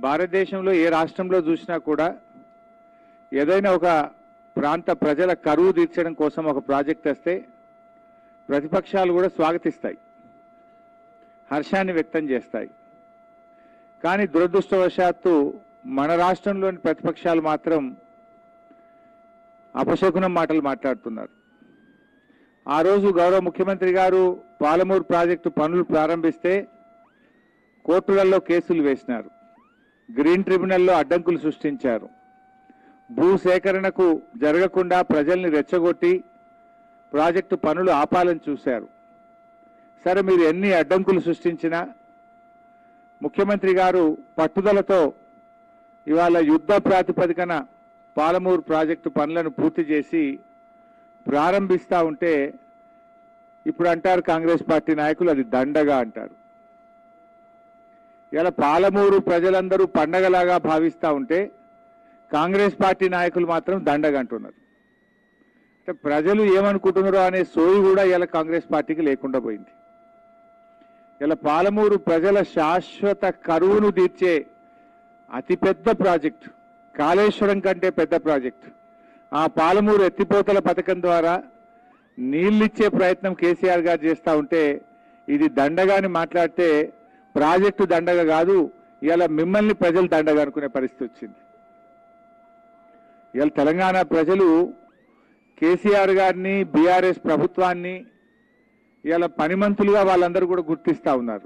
భారతదేశంలో ఏ రాష్ట్రంలో చూసినా కూడా ఏదైనా ఒక ప్రాంత ప్రజల కరువు తీర్చడం కోసం ఒక ప్రాజెక్ట్ వస్తే ప్రతిపక్షాలు కూడా స్వాగతిస్తాయి హర్షాన్ని వ్యక్తం చేస్తాయి కానీ దురదృష్టవశాత్తు మన రాష్ట్రంలోని ప్రతిపక్షాలు మాత్రం అపశకునం మాటలు మాట్లాడుతున్నారు ఆ రోజు గౌరవ ముఖ్యమంత్రి గారు పాలమూరు ప్రాజెక్టు పనులు ప్రారంభిస్తే కోర్టులలో కేసులు వేసినారు గ్రీన్ ట్రిబ్యునల్లో అడ్డంకులు సృష్టించారు భూ సేకరణకు జరగకుండా ప్రజల్ని రెచ్చగొట్టి ప్రాజెక్టు పనులు ఆపాలని చూశారు సరే మీరు ఎన్ని అడ్డంకులు సృష్టించినా ముఖ్యమంత్రి గారు పట్టుదలతో ఇవాళ యుద్ధ ప్రాతిపదికన పాలమూరు ప్రాజెక్టు పనులను పూర్తి చేసి ప్రారంభిస్తా ఉంటే ఇప్పుడు అంటారు కాంగ్రెస్ పార్టీ నాయకులు అది దండగా అంటారు ఇలా పాలమూరు ప్రజలందరూ పండగలాగా భావిస్తా ఉంటే కాంగ్రెస్ పార్టీ నాయకులు మాత్రం దండగా అంటున్నారు అంటే ప్రజలు ఏమనుకుంటున్నారో అనే సోయి కూడా ఇలా కాంగ్రెస్ పార్టీకి లేకుండా పోయింది ఇలా పాలమూరు ప్రజల శాశ్వత కరువును తీర్చే అతిపెద్ద ప్రాజెక్టు కాళేశ్వరం కంటే పెద్ద ప్రాజెక్టు ఆ పాలమూరు ఎత్తిపోతల పథకం ద్వారా నీళ్ళిచ్చే ప్రయత్నం కేసీఆర్ గారు చేస్తా ఉంటే ఇది దండగాని మాట్లాడితే ప్రాజెక్టు దండగ కాదు ఇలా మిమ్మల్ని ప్రజలు దండగా అనుకునే పరిస్థితి వచ్చింది ఇవాళ తెలంగాణ ప్రజలు కేసీఆర్ గారిని బీఆర్ఎస్ ప్రభుత్వాన్ని ఇవాళ పనిమంతులుగా వాళ్ళందరూ కూడా గుర్తిస్తా ఉన్నారు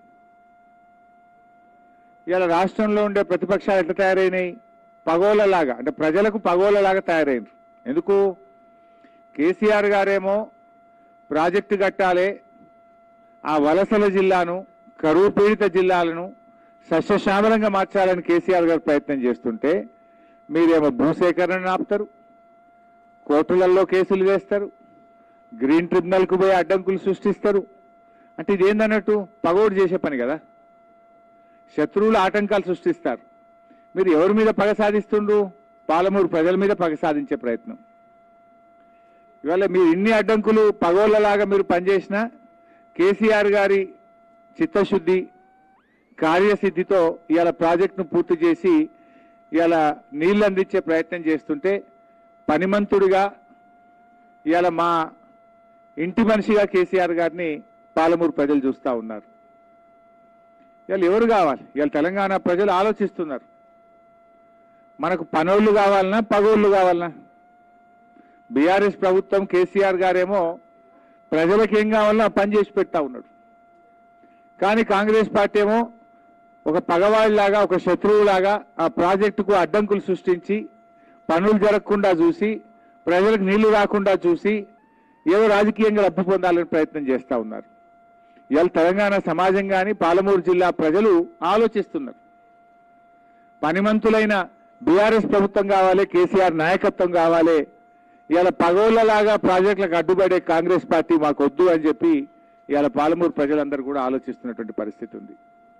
ఇవాళ రాష్ట్రంలో ఉండే ప్రతిపక్షాలు ఎట్లా తయారైనాయి పగోలలాగా అంటే ప్రజలకు పగోలలాగా తయారైనరు ఎందుకు కేసీఆర్ గారేమో ప్రాజెక్టు కట్టాలి ఆ వలసల జిల్లాను కరువు పీడిత జిల్లాలను సస్యశ్యామలంగా మార్చాలని కేసీఆర్ గారు ప్రయత్నం చేస్తుంటే మీరేమో భూసేకరణ ఆపుతారు కోర్టులలో కేసులు వేస్తారు గ్రీన్ ట్రిబ్యునల్కు పోయి అడ్డంకులు సృష్టిస్తారు అంటే ఇది ఏందన్నట్టు పగోడు చేసే పని కదా శత్రువులు ఆటంకాలు సృష్టిస్తారు మీరు ఎవరి మీద పగ సాధిస్తుండ్రు పాలమూరు ప్రజల మీద పగ సాధించే ప్రయత్నం ఇవాళ మీరు ఇన్ని అడ్డంకులు పగోళ్ళలాగా మీరు పనిచేసిన కేసీఆర్ గారి చిత్తశుద్ధి కార్యసిద్ధితో ఇవాళ ప్రాజెక్టును పూర్తి చేసి ఇవాళ నీళ్లు అందించే ప్రయత్నం చేస్తుంటే పనిమంతుడిగా ఇవాళ మా ఇంటి మనిషిగా కేసీఆర్ గారిని పాలమూరు ప్రజలు చూస్తా ఉన్నారు ఇవాళ ఎవరు కావాలి ఇవాళ తెలంగాణ ప్రజలు ఆలోచిస్తున్నారు మనకు పనోళ్ళు కావాలనా పగోళ్ళు కావాలనా బీఆర్ఎస్ ప్రభుత్వం కేసీఆర్ గారేమో ప్రజలకు ఏం కావాలన్నా ఆ పని చేసి పెడతా ఉన్నాడు కానీ కాంగ్రెస్ పార్టీ ఏమో ఒక పగవాడిలాగా ఒక శత్రువులాగా ఆ ప్రాజెక్టుకు అడ్డంకులు సృష్టించి పనులు జరగకుండా చూసి ప్రజలకు నీళ్లు రాకుండా చూసి ఏదో రాజకీయంగా లబ్ధి పొందాలని ప్రయత్నం చేస్తా ఉన్నారు ఇవాళ తెలంగాణ సమాజం కానీ పాలమూరు జిల్లా ప్రజలు ఆలోచిస్తున్నారు పనిమంతులైన బీఆర్ఎస్ ప్రభుత్వం కావాలి కేసీఆర్ నాయకత్వం కావాలి ఇవాళ పగోళ్ళలాగా ప్రాజెక్టులకు అడ్డుపడే కాంగ్రెస్ పార్టీ మాకు వద్దు అని చెప్పి ఇవాళ పాలమూరు ప్రజలందరూ కూడా ఆలోచిస్తున్నటువంటి పరిస్థితి ఉంది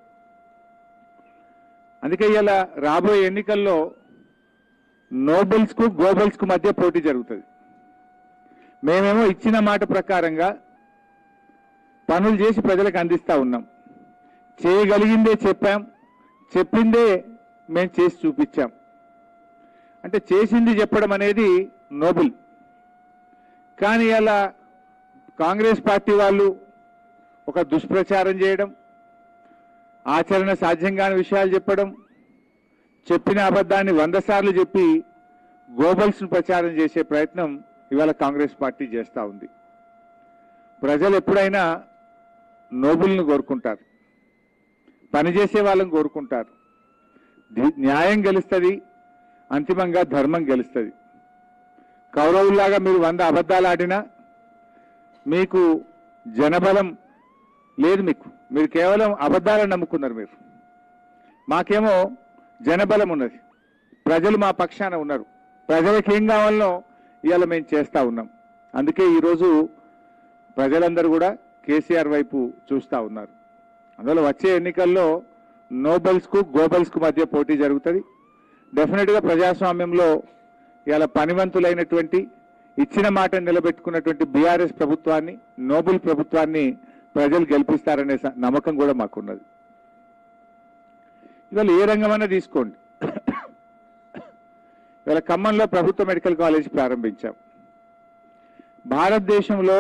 అందుకే ఇవాళ రాబోయే ఎన్నికల్లో నోబెల్స్ కు గోబెల్స్ కు మధ్య పోటీ జరుగుతుంది మేమేమో ఇచ్చిన మాట ప్రకారంగా పనులు చేసి ప్రజలకు అందిస్తా ఉన్నాం చేయగలిగిందే చెప్పాం చెప్పిందే మేము చేసి చూపించాం అంటే చేసింది చెప్పడం అనేది నోబెల్ కానీ అలా కాంగ్రెస్ పార్టీ వాళ్ళు ఒక దుష్ప్రచారం చేయడం ఆచరణ సాధ్యం కాని విషయాలు చెప్పడం చెప్పిన అబద్ధాన్ని వంద సార్లు చెప్పి గోబల్స్ ప్రచారం చేసే ప్రయత్నం ఇవాళ కాంగ్రెస్ పార్టీ చేస్తా ఉంది ప్రజలు ఎప్పుడైనా నోబుల్ని కోరుకుంటారు పనిచేసే వాళ్ళని కోరుకుంటారు ధి- న్యాయం గెలుస్తుంది అంతిమంగా ధర్మం గెలుస్తుంది కౌరవుల్లాగా మీరు వంద అబద్ధాలు ఆడినా మీకు జనబలం లేదు మీకు మీరు కేవలం అబద్ధాలను నమ్ముకున్నారు మీరు మాకేమో జనబలం ఉన్నది ప్రజలు మా పక్షాన ఉన్నారు ప్రజలకు ఏం కావాలనో ఇవాళ మేము చేస్తా ఉన్నాం అందుకే ఈరోజు ప్రజలందరూ కూడా కేసీఆర్ వైపు చూస్తా ఉన్నారు అందువల్ల వచ్చే ఎన్నికల్లో నోబెల్స్ కు గోబెల్స్ కు మధ్య పోటీ జరుగుతుంది డెఫినెట్ గా ప్రజాస్వామ్యంలో ఇవాళ పనివంతులైనటువంటి ఇచ్చిన మాట నిలబెట్టుకున్నటువంటి బీఆర్ఎస్ ప్రభుత్వాన్ని నోబెల్ ప్రభుత్వాన్ని ప్రజలు గెలిపిస్తారనే స- నమ్మకం కూడా మాకున్నది ఇవాళ ఏ రంగమన్నా తీసుకోండి ఇవాళ ఖమ్మంలో ప్రభుత్వ మెడికల్ కాలేజ్ ప్రారంభించాం భారతదేశంలో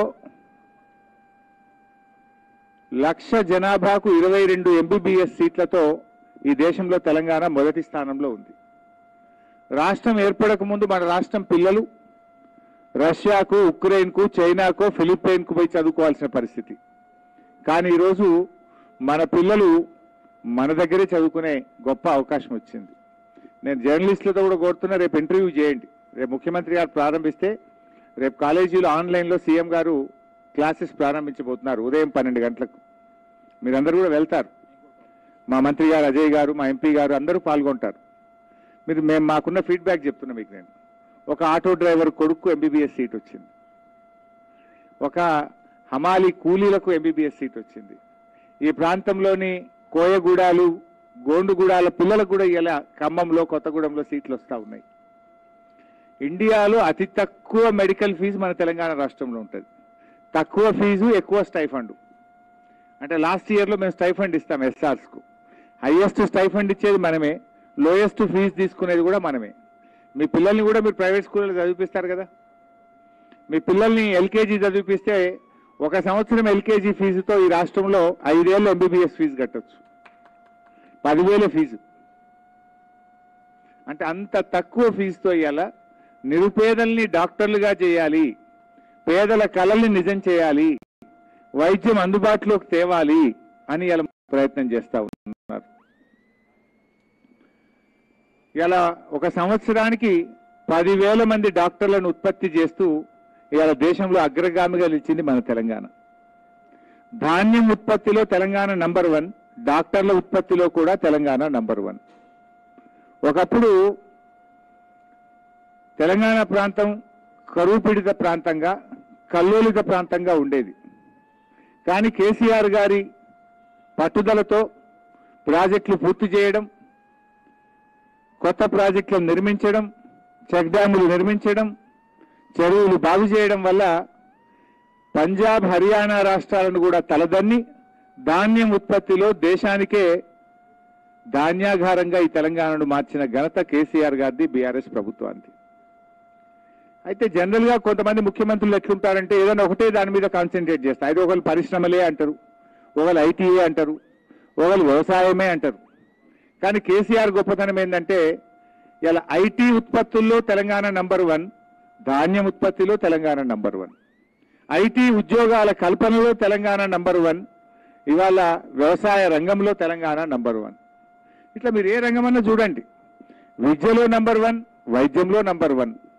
లక్ష జనాభాకు ఇరవై రెండు ఎంబీబీఎస్ సీట్లతో ఈ దేశంలో తెలంగాణ మొదటి స్థానంలో ఉంది రాష్ట్రం ఏర్పడక ముందు మన రాష్ట్రం పిల్లలు రష్యాకు ఉక్రెయిన్కు చైనాకు ఫిలిప్పైన్కు పోయి చదువుకోవాల్సిన పరిస్థితి కానీ ఈరోజు మన పిల్లలు మన దగ్గరే చదువుకునే గొప్ప అవకాశం వచ్చింది నేను జర్నలిస్టులతో కూడా కోరుతున్నా రేపు ఇంటర్వ్యూ చేయండి రేపు ముఖ్యమంత్రి గారు ప్రారంభిస్తే రేపు కాలేజీలో ఆన్లైన్లో సీఎం గారు క్లాసెస్ ప్రారంభించబోతున్నారు ఉదయం పన్నెండు గంటలకు మీరందరూ కూడా వెళ్తారు మా మంత్రి గారు అజయ్ గారు మా ఎంపీ గారు అందరూ పాల్గొంటారు మీరు మేము మాకున్న ఫీడ్బ్యాక్ చెప్తున్నా మీకు నేను ఒక ఆటో డ్రైవర్ కొడుకు ఎంబీబీఎస్ సీట్ వచ్చింది ఒక హమాలి కూలీలకు ఎంబీబీఎస్ సీట్ వచ్చింది ఈ ప్రాంతంలోని కోయగూడాలు గోండుగూడాల పిల్లలకు కూడా ఇలా ఖమ్మంలో కొత్తగూడెంలో సీట్లు వస్తూ ఉన్నాయి ఇండియాలో అతి తక్కువ మెడికల్ ఫీజు మన తెలంగాణ రాష్ట్రంలో ఉంటుంది తక్కువ ఫీజు ఎక్కువ స్టైఫండ్ అంటే లాస్ట్ ఇయర్లో మేము స్టైఫండ్ ఇస్తాం ఎస్ఆర్స్కు హైయెస్ట్ స్టైఫండ్ ఇచ్చేది మనమే లోయెస్ట్ ఫీజు తీసుకునేది కూడా మనమే మీ పిల్లల్ని కూడా మీరు ప్రైవేట్ స్కూల్లో చదివిపిస్తారు కదా మీ పిల్లల్ని ఎల్కేజీ చదివిపిస్తే ఒక సంవత్సరం ఎల్కేజీ ఫీజుతో ఈ రాష్ట్రంలో ఐదేళ్ళు ఎంబీబీఎస్ ఫీజు కట్టొచ్చు పదివేల ఫీజు అంటే అంత తక్కువ ఫీజుతో ఇవాళ నిరుపేదల్ని డాక్టర్లుగా చేయాలి పేదల కళల్ని నిజం చేయాలి వైద్యం అందుబాటులోకి తేవాలి అని ఇలా ప్రయత్నం చేస్తా ఉన్నారు ఇలా ఒక సంవత్సరానికి పదివేల మంది డాక్టర్లను ఉత్పత్తి చేస్తూ ఇవాళ దేశంలో అగ్రగామిగా నిలిచింది మన తెలంగాణ ధాన్యం ఉత్పత్తిలో తెలంగాణ నంబర్ వన్ డాక్టర్ల ఉత్పత్తిలో కూడా తెలంగాణ నంబర్ వన్ ఒకప్పుడు తెలంగాణ ప్రాంతం కరువు పీడిత ప్రాంతంగా కల్లోలిత ప్రాంతంగా ఉండేది కానీ కేసీఆర్ గారి పట్టుదలతో ప్రాజెక్టులు పూర్తి చేయడం కొత్త ప్రాజెక్టులను నిర్మించడం చెక్ డ్యాములు నిర్మించడం చెరువులు బాగు చేయడం వల్ల పంజాబ్ హర్యానా రాష్ట్రాలను కూడా తలదన్ని ధాన్యం ఉత్పత్తిలో దేశానికే ధాన్యాగారంగా ఈ తెలంగాణను మార్చిన ఘనత కేసీఆర్ గారిది బీఆర్ఎస్ ప్రభుత్వానికి అయితే జనరల్ గా కొంతమంది ముఖ్యమంత్రులు ఎట్లుంటారంటే ఏదైనా ఒకటే దాని మీద కాన్సన్ట్రేట్ చేస్తారు అయితే ఒకళ్ళు పరిశ్రమలే అంటారు ఒకళ్ళు ఐటీఏ అంటారు ఒకళ్ళు వ్యవసాయమే అంటారు కానీ కేసీఆర్ గొప్పతనం ఏంటంటే ఇలా ఐటీ ఉత్పత్తుల్లో తెలంగాణ నంబర్ వన్ ధాన్యం ఉత్పత్తిలో తెలంగాణ నంబర్ వన్ ఐటీ ఉద్యోగాల కల్పనలో తెలంగాణ నంబర్ వన్ ఇవాళ వ్యవసాయ రంగంలో తెలంగాణ నంబర్ వన్ ఇట్లా మీరు ఏ రంగమన్నా చూడండి విద్యలో నంబర్ వన్ వైద్యంలో నంబర్ వన్